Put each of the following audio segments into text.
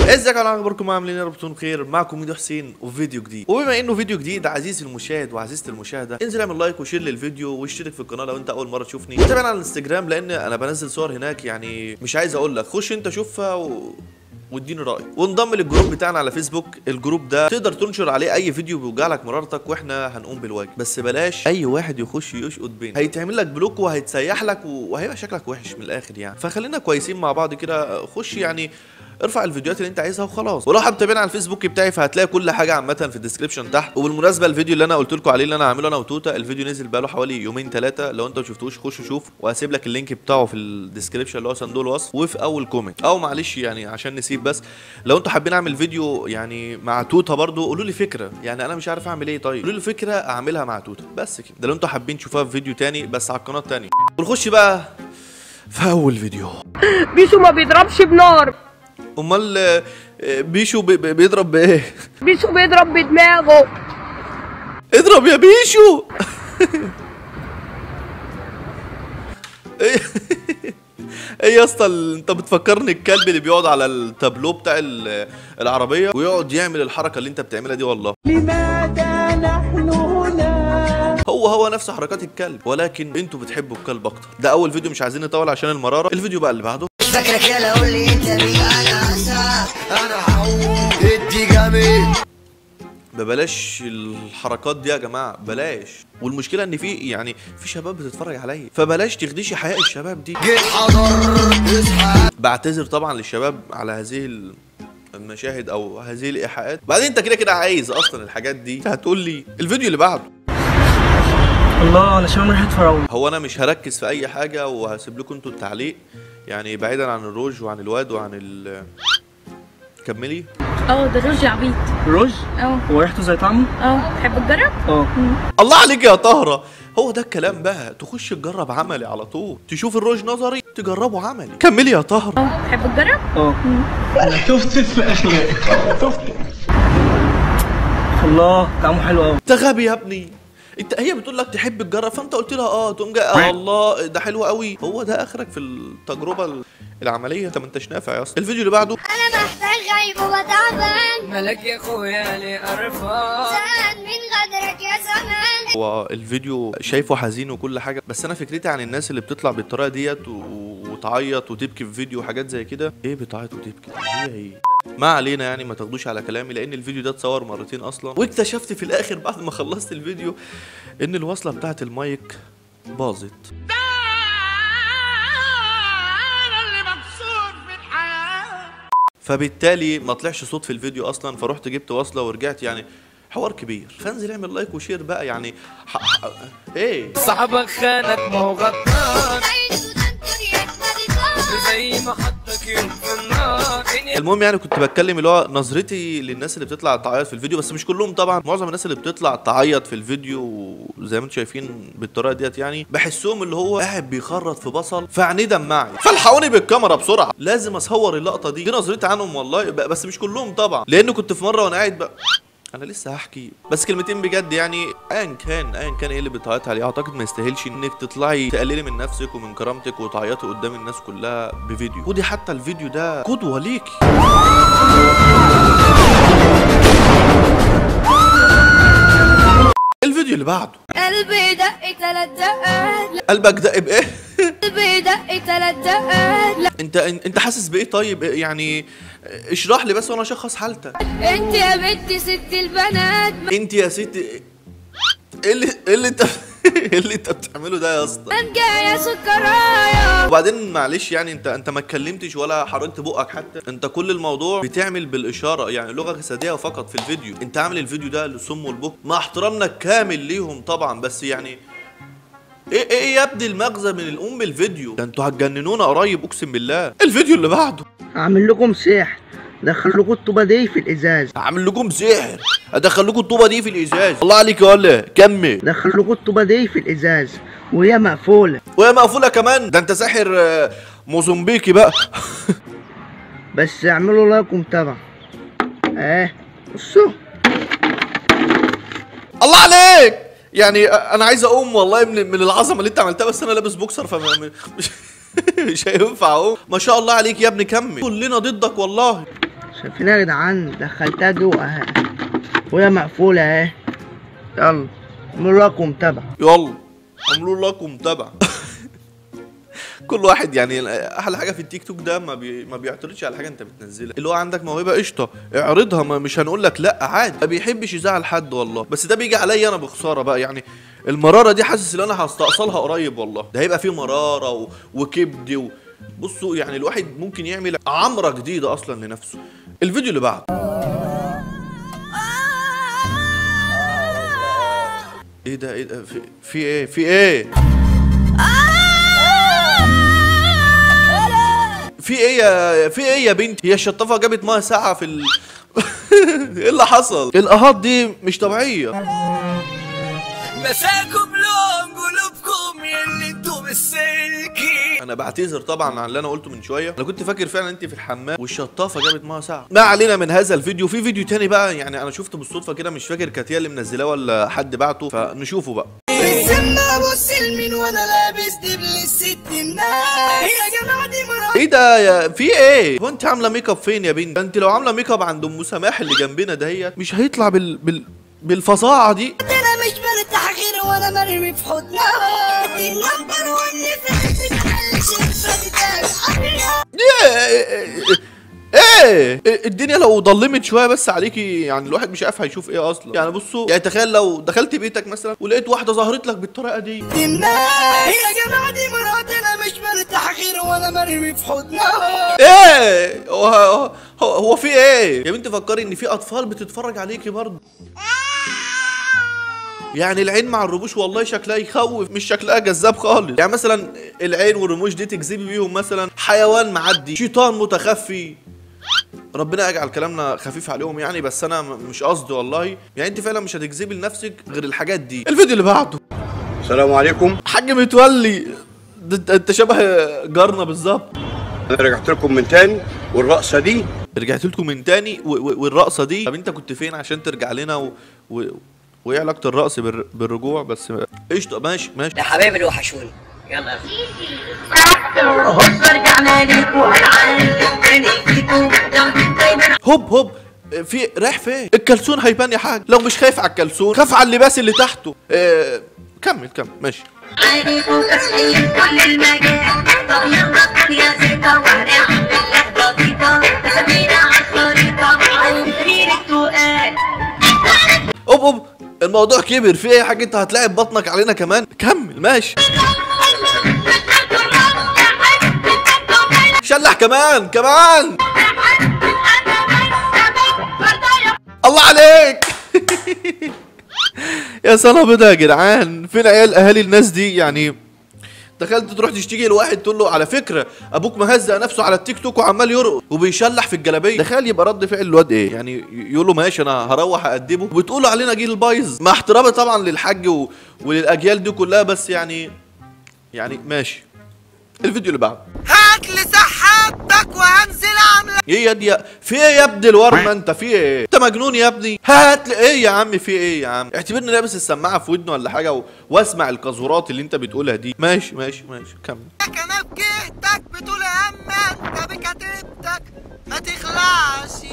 ازيكم على اخباركم عاملين يا رب تكونوا بخير معكم ميدو حسين وفيديو جديد وبما انه فيديو جديد عزيزي المشاهد وعزيزتي المشاهده انزل اعمل لايك وشير للفيديو واشترك في القناه لو انت اول مره تشوفني وتابعنا على الانستجرام لان انا بنزل صور هناك يعني مش عايز اقول لك خش انت شوفها و... واديني رايك وانضم للجروب بتاعنا على فيسبوك الجروب ده تقدر تنشر عليه اي فيديو بيوجع لك مرارتك واحنا هنقوم بالواجب بس بلاش اي واحد يخش يشقط بينا هيتعمل لك بلوك وهيتسيح لك وهيبقى شكلك وحش من الاخر يعني فخلينا كويسين مع بعض كده خش يعني ارفع الفيديوهات اللي انت عايزها وخلاص ولو حابب تتابعنا على الفيسبوك بتاعي فهتلاقي كل حاجه عامه في الديسكربشن تحت وبالمناسبه الفيديو اللي انا قلت لكم عليه اللي انا عامله انا وتوتا الفيديو نزل بقاله حوالي يومين ثلاثه لو انت ما شفتوش خش شوف وهسيب لك اللينك بتاعه في الديسكربشن اللي هو صندوق الوصف وفي اول كومنت او معلش يعني عشان نسيب بس لو انتوا حابين اعمل فيديو يعني مع توتا برضو قولوا لي فكره يعني انا مش عارف اعمل ايه طيب قولوا لي فكره اعملها مع توتا بس كده ده لو انتوا حابين تشوفوها في فيديو تاني بس على القناه التانيه ونخش بقى في اول فيديو بيشو ما بيضربش بنار امال آه، آه، بيشو بي- بي- بيضرب بايه بيشو بيضرب بدماغه اضرب يا بيشو ايه ايه يا اسطى ال- انت بتفكرني الكلب اللي بيقعد على التابلو بتاع ال- العربيه ويقعد يعمل الحركه اللي انت بتعملها دي والله لماذا نحن هنا هو هو نفس حركات الكلب ولكن انتوا بتحبوا الكلب اكتر ده اول فيديو مش عايزين نطول عشان المراره الفيديو بقى اللي بعده فاكرك يلا قول لي انت مين انا عسى انا هقوم ادي جميل ببلاش الحركات دي يا جماعه بلاش والمشكله ان في يعني في شباب بتتفرج عليا فبلاش تخدشي حياء الشباب دي جيت حضر اصحى بعتذر طبعا للشباب على هذه ال- المشاهد او هذه الايحاءات بعدين انت كده كده عايز اصلا الحاجات دي هتقول لي الفيديو اللي بعده الله انا شامم ريحه فراوله هو انا مش هركز في اي حاجه وهسيب لكم انتوا التعليق يعني بعيدا عن الروج وعن الواد وعن ال كملي اه ده رز عبيط روج اه هو ريحته زي طعمه اه تحب تجرب؟ اه الله عليك يا طهره هو ده الكلام بقى تخش تجرب عملي على طول تشوف الروج نظري تجربه عملي كملي يا طهره اه تحب تجرب؟ اه شفت في الاخلاق شفت الله طعمه حلو قوي انت غبي يا ابني انت هي بتقول لك تحب تجرب فانت قلت لها اه تقوم جاي آه الله ده حلو قوي هو ده اخرك في التجربه ال- العمليه انت ما انتش نافع يا اسطى الفيديو اللي بعده انا محتاج غيب وتعبان ملك يا اخويا لي قرفان زهقان من غدرك يا زمان هو الفيديو شايفه حزين وكل حاجه بس انا فكرتي عن الناس اللي بتطلع بالطريقه ديت و... وتعيط وتبكي في فيديو وحاجات زي كده ايه بتعيط وتبكي هي ايه ما علينا يعني ما تاخدوش على كلامي لان الفيديو ده اتصور مرتين اصلا واكتشفت في الاخر بعد ما خلصت الفيديو ان الوصله بتاعت المايك باظت فبالتالي ما طلعش صوت في الفيديو اصلا فرحت جبت وصله ورجعت يعني حوار كبير فانزل اعمل لايك وشير بقى يعني ح... ح... ايه صاحبك خانك ما هو غدار عيد وتنكر يقبل زي ما حطك يوم في النار المهم يعني كنت بتكلم اللي هو نظرتي للناس اللي بتطلع تعيط في الفيديو بس مش كلهم طبعا معظم الناس اللي بتطلع تعيط في الفيديو زي ما انتم شايفين بالطريقه ديت يعني بحسهم اللي هو قاعد بيخرط في بصل فعينيه دمعي فالحقوني بالكاميرا بسرعه لازم اصور اللقطه دي دي نظرتي عنهم والله ب- بس مش كلهم طبعا لان كنت في مره وانا قاعد بقى انا لسه هحكي بس كلمتين بجد يعني ايا كان ايا كان ايه اللي بتعيط عليه اعتقد ما يستاهلش انك تطلعي تقللي من نفسك ومن كرامتك وتعيطي قدام الناس كلها بفيديو ودي حتى الفيديو ده قدوه ليكي الفيديو اللي بعده قلبي دق تلات دقات قلبك دق بايه قلبي دق تلات دقات لا انت انت حاسس بايه طيب يعني اشرح لي بس وانا اشخص حالتك انت يا بنتي ست البنات انت يا ست ايه اللي ايه اللي انت ايه اللي انت بتعمله ده يا اسطى انجا يا سكرايا وبعدين معلش يعني انت انت ما اتكلمتش ولا حركت بقك حتى انت كل الموضوع بتعمل بالاشاره يعني لغه جسديه فقط في الفيديو انت عامل الفيديو ده للصم والبكم مع احترامنا الكامل ليهم طبعا بس يعني ايه ايه يا ابني المغزى من الام الفيديو ده انتوا هتجننونا قريب اقسم بالله الفيديو اللي بعده هعمل لكم سحر دخل لكم الطوبه دي في الازاز هعمل لكم سحر ادخل لكم الطوبه دي في الازاز الله عليك يا ولا كمل دخل لكم الطوبه دي في الازاز وهي مقفوله وهي مقفوله كمان ده انت ساحر آه، موزمبيقي بقى بس اعملوا لايك ومتابعه اه بصوا الله عليك يعني انا عايز اقوم والله من من العظمه اللي انت عملتها بس انا لابس بوكسر فما مش مش هينفع اقوم ما شاء الله عليك يا ابني كمل كلنا ضدك والله شايفين يا جدعان دخلتها جوه اهي وهي مقفولة اهي يلا من رقم تبع يلا عملوا لكم متابعة كل واحد يعني احلى حاجه في التيك توك ده ما, بي... ما بيعترضش على حاجه انت بتنزلها اللي هو عندك موهبه قشطه اعرضها ما مش هنقول لك لا عادي ما بيحبش يزعل حد والله بس ده بيجي عليا انا بخساره بقى يعني المراره دي حاسس ان انا هستأصلها قريب والله ده هيبقى فيه مراره و... وكبد و... بصوا يعني الواحد ممكن يعمل عمره جديده اصلا لنفسه الفيديو اللي بعده ايه ده ايه ده في, في ايه في ايه في ايه يا في ايه يا بنتي هي الشطافه جابت ميه ساعه في ال ايه اللي حصل الاهات دي مش طبيعيه مساكم لون قلوبكم يلي انتم بالسلكي انا بعتذر طبعا عن اللي انا قلته من شويه انا كنت فاكر فعلا انت في الحمام والشطافه جابت ميه ساعه ما علينا من هذا الفيديو في فيديو تاني بقى يعني انا شفته بالصدفه كده مش فاكر كانت هي اللي منزلاه ولا حد بعته فنشوفه بقى بالسما ابص لمين وانا لابس دبل الست الناس يا جماعه دي مراتي ايه ده يا في ايه هو انت عامله ميك اب فين يا بنت ده انت لو عامله ميك اب عند ام سماح اللي جنبنا دهيت مش هيطلع بال بال بالفظاعه دي انا مش برتاح غير وانا مرمي في حضنها دي النمبر وان في حته محلش ايه ايه الدنيا لو ضلمت شويه بس عليكي يعني الواحد مش عارف هيشوف ايه اصلا يعني بصوا يعني تخيل لو دخلت بيتك مثلا ولقيت واحده ظهرت لك بالطريقه دي الناس يا جماعه دي مراتي انا مش برتاح غير وانا مرمي في حضنها ايه هو هو, هو في ايه يا بنتي فكري ان في اطفال بتتفرج عليكي برضه يعني العين مع الرموش والله شكلها يخوف مش شكلها جذاب خالص يعني مثلا العين والرموش دي تجذبي بيهم مثلا حيوان معدي شيطان متخفي ربنا يجعل كلامنا خفيف عليهم يعني بس انا م- مش قصدي والله يعني انت فعلا مش هتجذبي لنفسك غير الحاجات دي الفيديو اللي بعده السلام عليكم حاج متولي ده انت- انت شبه جارنا بالظبط انا رجعت لكم من تاني والرقصه دي رجعت لكم من تاني و- و- والرقصه دي طب انت كنت فين عشان ترجع لنا و... و... وايه علاقه الرقص بال... بالرجوع بس قشطه ماشي ماشي يا حبايبي اللي وحشوني يلا هوب هوب في رايح فين الكلسون هيبان يا حاج لو مش خايف على الكلسون خاف على اللباس اللي تحته اه... كمل كمل ماشي اوب اوب الموضوع كبر في ايه يا حاج انت هتلاعب بطنك علينا كمان كمل ماشي شلح كمان كمان الله عليك يا سنة بيضة يا جدعان فين عيال اهالي الناس دي يعني دخلت تروح تشتكي لواحد تقول له على فكره ابوك مهزق نفسه على التيك توك وعمال يرقص وبيشلح في الجلابيه تخيل يبقى رد فعل الواد ايه يعني يقول له ماشي انا هروح ادبه وبتقولوا علينا جيل بايظ مع احترامي طبعا للحاج و... وللاجيال دي كلها بس يعني يعني ماشي الفيديو اللي بعده هات لي سحابتك وهنزل عامله ايه يا دي في ايه يا ابني الورمه انت في ايه انت مجنون يا ابني هات لي ايه يا عم في ايه يا عم اعتبرني لابس السماعه في ودني ولا حاجه و... واسمع القذورات اللي انت بتقولها دي ماشي ماشي ماشي كمل انا في جهتك بتقول يا اما انت بكتيبتك ما تخلعش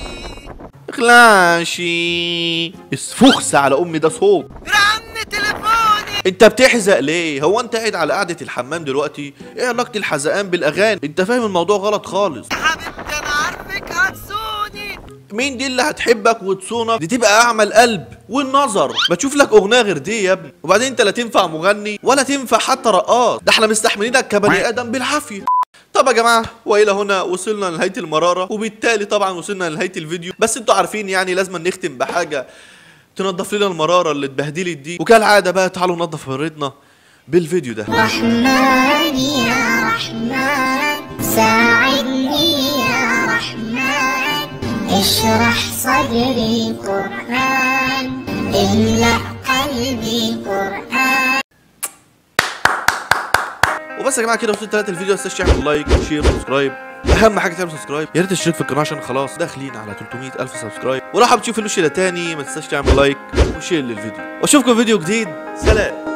اخلاشي اسفخس على امي ده صوت رن تليفوني انت بتحزق ليه هو انت قاعد على قعده الحمام دلوقتي ايه علاقه الحزقان بالاغاني انت فاهم الموضوع غلط خالص يا حبيبتي انا عارفك هتسوني مين دي اللي هتحبك وتصونك دي تبقى اعمى القلب والنظر ما تشوف لك اغنيه غير دي يا ابني وبعدين انت لا تنفع مغني ولا تنفع حتى رقاص ده احنا مستحملينك كبني ادم بالعافيه طب يا جماعه والى هنا وصلنا لنهايه المراره وبالتالي طبعا وصلنا لنهايه الفيديو بس انتوا عارفين يعني لازم نختم بحاجه تنظف لنا المراره اللي اتبهدلت دي وكالعاده بقى تعالوا ننظف مريضنا بالفيديو ده رحمن يا رحمن ساعدني يا رحمن اشرح صدري قرآن املأ قلبي قرآن وبس يا جماعه كده وصلت ثلاثة الفيديو ما تنساش تعمل لايك وشير وسبسكرايب اهم حاجه تعمل سبسكرايب يا ريت تشترك في القناه عشان خلاص داخلين على 300 الف سبسكرايب ولو حابب تشوف الوش ده تاني ما تنساش تعمل لايك وشير للفيديو واشوفكم في فيديو جديد سلام